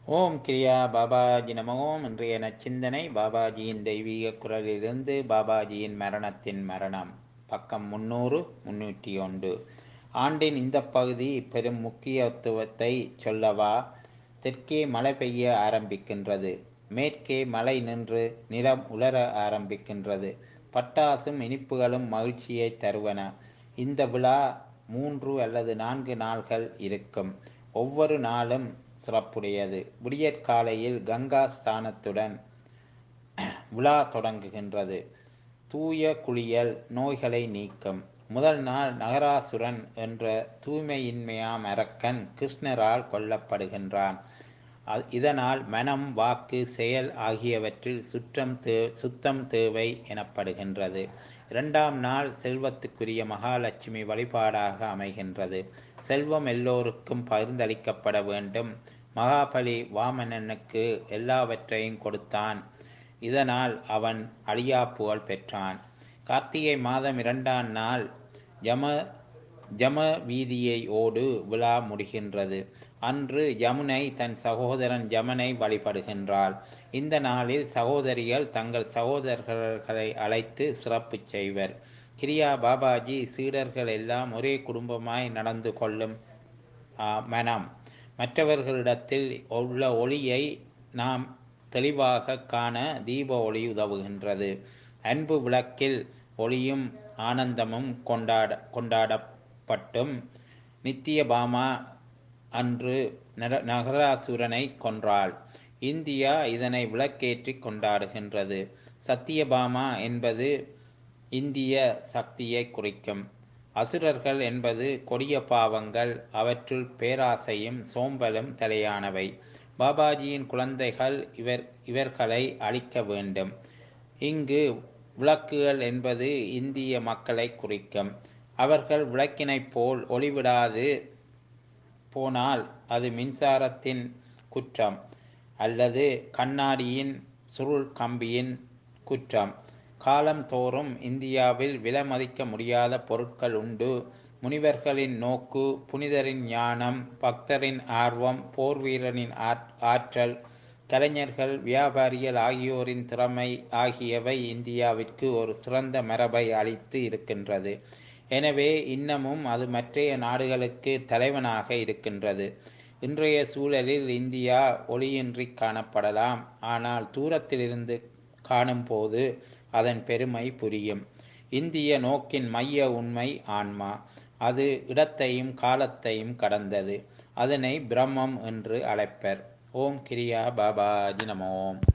ஓம் கிரியா பாபாஜி நம ஓம் இன்றைய நச்சிந்தனை பாபாஜியின் தெய்வீக குரலிலிருந்து பாபாஜியின் மரணத்தின் மரணம் பக்கம் முன்னூறு முன்னூற்றி ஒன்று ஆண்டின் இந்த பகுதி பெரும் முக்கியத்துவத்தை சொல்லவா தெற்கே மழை பெய்ய ஆரம்பிக்கின்றது மேற்கே மழை நின்று நிலம் உலர ஆரம்பிக்கின்றது பட்டாசும் இனிப்புகளும் மகிழ்ச்சியை தருவன இந்த விழா மூன்று அல்லது நான்கு நாள்கள் இருக்கும் ஒவ்வொரு நாளும் சிறப்புடையது விடியற்காலையில் கங்கா ஸ்தானத்துடன் விழா தொடங்குகின்றது தூய குளியல் நோய்களை நீக்கும் முதல் நாள் நகராசுரன் என்ற தூய்மையின்மையாம் அரக்கன் கிருஷ்ணரால் கொல்லப்படுகின்றான் இதனால் மனம் வாக்கு செயல் ஆகியவற்றில் சுற்றம் தே சுத்தம் தேவை எனப்படுகின்றது இரண்டாம் நாள் செல்வத்துக்குரிய மகாலட்சுமி வழிபாடாக அமைகின்றது செல்வம் எல்லோருக்கும் பகிர்ந்தளிக்கப்பட வேண்டும் மகாபலி வாமனனுக்கு எல்லாவற்றையும் கொடுத்தான் இதனால் அவன் அழியா புகழ் பெற்றான் கார்த்திகை மாதம் இரண்டாம் நாள் ஜம ஜம வீதியை ஓடு விழா முடிகின்றது அன்று யமுனை தன் சகோதரன் யமனை வழிபடுகின்றாள் இந்த நாளில் சகோதரிகள் தங்கள் சகோதரர்களை அழைத்து சிறப்பு செய்வர் கிரியா பாபாஜி சீடர்கள் எல்லாம் ஒரே குடும்பமாய் நடந்து கொள்ளும் மனம் மற்றவர்களிடத்தில் உள்ள ஒளியை நாம் தெளிவாக காண தீப ஒளி உதவுகின்றது அன்பு விளக்கில் ஒளியும் ஆனந்தமும் கொண்டாட கொண்டாடப்பட்டும் நித்தியபாமா அன்று நகராசுரனை கொன்றாள் இந்தியா இதனை விளக்கேற்றி கொண்டாடுகின்றது சத்தியபாமா என்பது இந்திய சக்தியை குறிக்கும் அசுரர்கள் என்பது கொடிய பாவங்கள் அவற்றுள் பேராசையும் சோம்பலும் தலையானவை பாபாஜியின் குழந்தைகள் இவர் இவர்களை அழிக்க வேண்டும் இங்கு விளக்குகள் என்பது இந்திய மக்களை குறிக்கும் அவர்கள் விளக்கினைப் போல் ஒளிவிடாது போனால் அது மின்சாரத்தின் குற்றம் அல்லது கண்ணாடியின் சுருள் கம்பியின் குற்றம் காலம் தோறும் இந்தியாவில் விலமதிக்க முடியாத பொருட்கள் உண்டு முனிவர்களின் நோக்கு புனிதரின் ஞானம் பக்தரின் ஆர்வம் போர் வீரனின் ஆற்றல் கலைஞர்கள் வியாபாரிகள் ஆகியோரின் திறமை ஆகியவை இந்தியாவிற்கு ஒரு சிறந்த மரபை அளித்து இருக்கின்றது எனவே இன்னமும் அது மற்றைய நாடுகளுக்கு தலைவனாக இருக்கின்றது இன்றைய சூழலில் இந்தியா ஒளியின்றி காணப்படலாம் ஆனால் தூரத்திலிருந்து காணும்போது அதன் பெருமை புரியும் இந்திய நோக்கின் மைய உண்மை ஆன்மா அது இடத்தையும் காலத்தையும் கடந்தது அதனை பிரம்மம் என்று அழைப்பர் ஓம் கிரியா பாபாஜி நமோம்